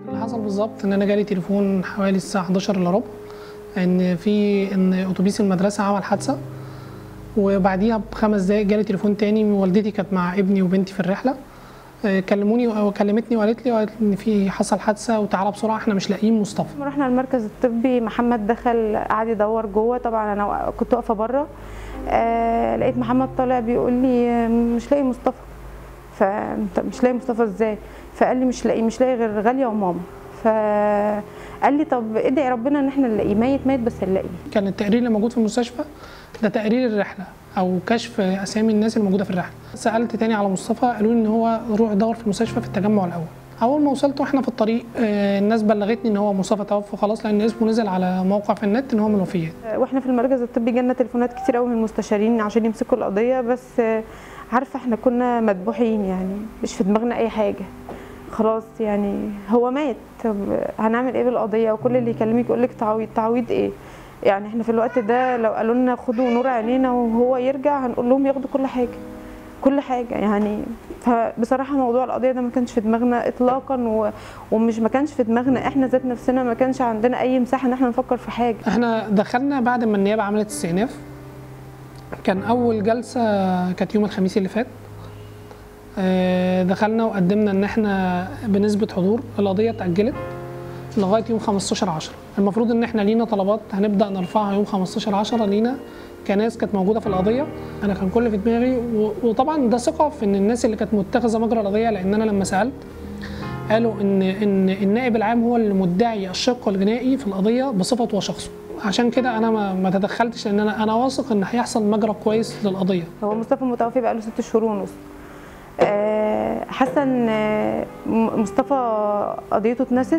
اللي حصل بالظبط ان انا جالي تليفون حوالي الساعه 11 الا ربع ان في ان اتوبيس المدرسه عمل حادثه وبعديها بخمس دقايق جالي تليفون تاني من والدتي كانت مع ابني وبنتي في الرحله آه، كلموني وكلمتني وقالت لي وقالت ان في حصل حادثه وتعالى بسرعه احنا مش لاقيين مصطفى لما رحنا المركز الطبي محمد دخل قعد يدور جوه طبعا انا كنت واقفه بره آه لقيت محمد طالع بيقول لي آه، مش لاقي مصطفى فمش لاقي مصطفى ازاي فقال لي مش لاقي مش لاقي غير غاليه وماما فقال لي طب ادعي ربنا ان احنا نلاقيه ميت ميت بس نلاقيه كان التقرير اللي موجود في المستشفى ده تقرير الرحله او كشف اسامي الناس اللي موجوده في الرحله سالت تاني على مصطفى قالوا لي ان هو روح دور في المستشفى في التجمع الاول اول ما وصلت واحنا في الطريق آه، الناس بلغتني ان هو مصطفى توفى خلاص لان اسمه نزل على موقع في النت ان هو من الوفيات واحنا في المركز الطبي جالنا تليفونات كتير قوي من المستشارين عشان يمسكوا القضيه بس آه، عارفه احنا كنا مدبوحين يعني مش في دماغنا اي حاجه خلاص يعني هو مات طب هنعمل ايه بالقضيه وكل اللي يكلمك يقول لك تعويض تعويض ايه يعني احنا في الوقت ده لو قالوا لنا خدوا نور عينينا وهو يرجع هنقول لهم ياخدوا كل حاجه كل حاجه يعني فبصراحه موضوع القضيه ده ما كانش في دماغنا اطلاقا و... ومش ما كانش في دماغنا احنا ذات نفسنا ما كانش عندنا اي مساحه ان احنا نفكر في حاجه احنا دخلنا بعد ما النيابه عملت استئناف كان اول جلسه كانت يوم الخميس اللي فات آه، دخلنا وقدمنا ان احنا بنسبه حضور القضيه اتاجلت لغايه يوم 15 10 المفروض ان احنا لينا طلبات هنبدا نرفعها يوم 15 10 لينا كناس كانت موجوده في القضيه انا كان كل في دماغي و- وطبعا ده ثقه في ان الناس اللي كانت متخذه مجرى القضيه لان انا لما سالت قالوا ان ان النائب العام هو اللي مدعي الشق الجنائي في القضيه بصفته وشخصه عشان كده انا ما, ما تدخلتش لان انا انا واثق ان هيحصل مجرى كويس للقضيه هو مصطفى متوفي بقاله ست شهور ونص آه، حاسه ان آه، م- مصطفى قضيته اتنست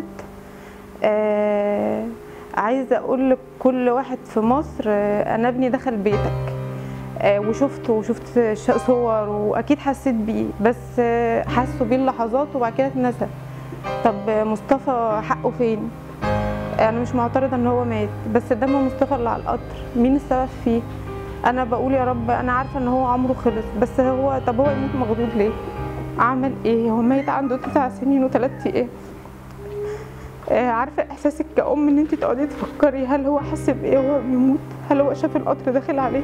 آه، عايزه اقول لكل واحد في مصر آه، انا ابني دخل بيتك آه، وشفته وشفت ش- صور واكيد حسيت بيه بس آه، حسوا بيه اللحظات وبعد كده اتنسى طب آه، مصطفى حقه فين انا مش معترضه ان هو مات بس دم مصطفى اللي على القطر مين السبب فيه انا بقول يا رب انا عارفه ان هو عمره خلص بس هو طب هو يموت مغضوب ليه عمل ايه هو ميت عنده تسع سنين وثلاث ايام آه، عارفه احساسك كأم ان انت تقعدي تفكري هل هو حس بايه وهو بيموت هل هو شاف القطر داخل عليه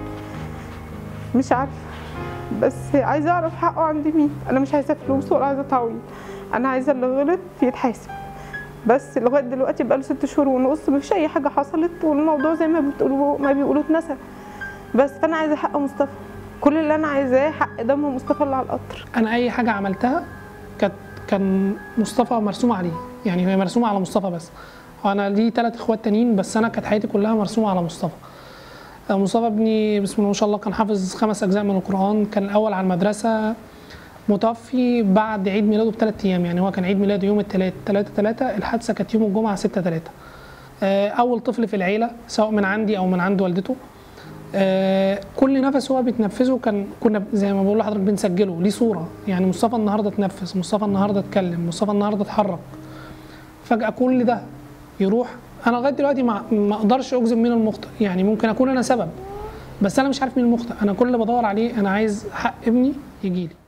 مش عارفه بس عايزه اعرف حقه عند مين انا مش عايزه فلوس ولا عايزه تعويض انا عايزه اللي غلط يتحاسب بس لغايه دلوقتي بقاله ست شهور ونص مفيش اي حاجه حصلت والموضوع زي ما بتقولوا ما بيقولوا اتنسى بس فانا عايزه حق مصطفى كل اللي انا عايزاه حق دم مصطفى اللي على القطر انا اي حاجه عملتها كانت كان مصطفى مرسوم عليه يعني هي مرسومه على مصطفى بس انا لي ثلاث اخوات تانيين بس انا كانت حياتي كلها مرسومه على مصطفى آه، مصطفى ابني بسم الله ما شاء الله كان حافظ خمس اجزاء من القران كان الاول على المدرسه متوفي بعد عيد ميلاده بثلاث ايام يعني هو كان عيد ميلاده يوم الثلاث 3 3 الحادثه كانت يوم الجمعه 6 3 اول طفل في العيله سواء من عندي او من عند والدته آه، كل نفس هو بيتنفسه كان كنا زي ما بقول لحضرتك بنسجله ليه صوره يعني مصطفى النهارده اتنفس مصطفى النهارده اتكلم مصطفى النهارده اتحرك فجاه كل ده يروح انا لغايه دلوقتي ما ما اقدرش اجزم مين المخطئ يعني ممكن اكون انا سبب بس انا مش عارف مين المخطئ انا كل اللي بدور عليه انا عايز حق ابني يجي لي